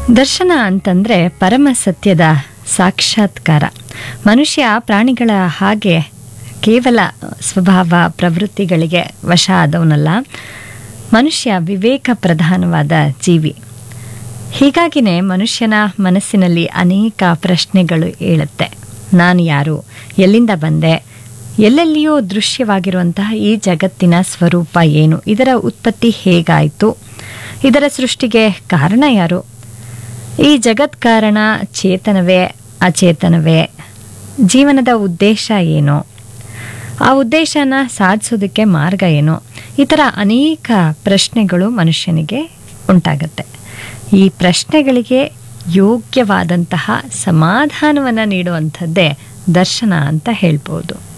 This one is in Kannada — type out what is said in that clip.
ದರ್ಶನ ಅಂತಂದರೆ ಪರಮ ಸತ್ಯದ ಸಾಕ್ಷಾತ್ಕಾರ ಮನುಷ್ಯ ಪ್ರಾಣಿಗಳ ಹಾಗೆ ಕೇವಲ ಸ್ವಭಾವ ಪ್ರವೃತ್ತಿಗಳಿಗೆ ವಶ ಆದವನಲ್ಲ ಮನುಷ್ಯ ವಿವೇಕ ಪ್ರಧಾನವಾದ ಜೀವಿ ಹೀಗಾಗಿನೇ ಮನುಷ್ಯನ ಮನಸ್ಸಿನಲ್ಲಿ ಅನೇಕ ಪ್ರಶ್ನೆಗಳು ಏಳುತ್ತೆ ನಾನು ಯಾರು ಎಲ್ಲಿಂದ ಬಂದೆ ಎಲ್ಲೆಲ್ಲಿಯೂ ದೃಶ್ಯವಾಗಿರುವಂತಹ ಈ ಜಗತ್ತಿನ ಸ್ವರೂಪ ಏನು ಇದರ ಉತ್ಪತ್ತಿ ಹೇಗಾಯಿತು ಇದರ ಸೃಷ್ಟಿಗೆ ಕಾರಣ ಯಾರು ಈ ಜಗತ್ ಕಾರಣ ಚೇತನವೇ ಅಚೇತನವೇ ಜೀವನದ ಉದ್ದೇಶ ಏನು ಆ ಉದ್ದೇಶನ ಸಾಧಿಸೋದಕ್ಕೆ ಮಾರ್ಗ ಏನು ಈ ಥರ ಅನೇಕ ಪ್ರಶ್ನೆಗಳು ಮನುಷ್ಯನಿಗೆ ಉಂಟಾಗತ್ತೆ ಈ ಪ್ರಶ್ನೆಗಳಿಗೆ ಯೋಗ್ಯವಾದಂತಹ ಸಮಾಧಾನವನ್ನು ನೀಡುವಂಥದ್ದೇ ದರ್ಶನ ಅಂತ ಹೇಳ್ಬೋದು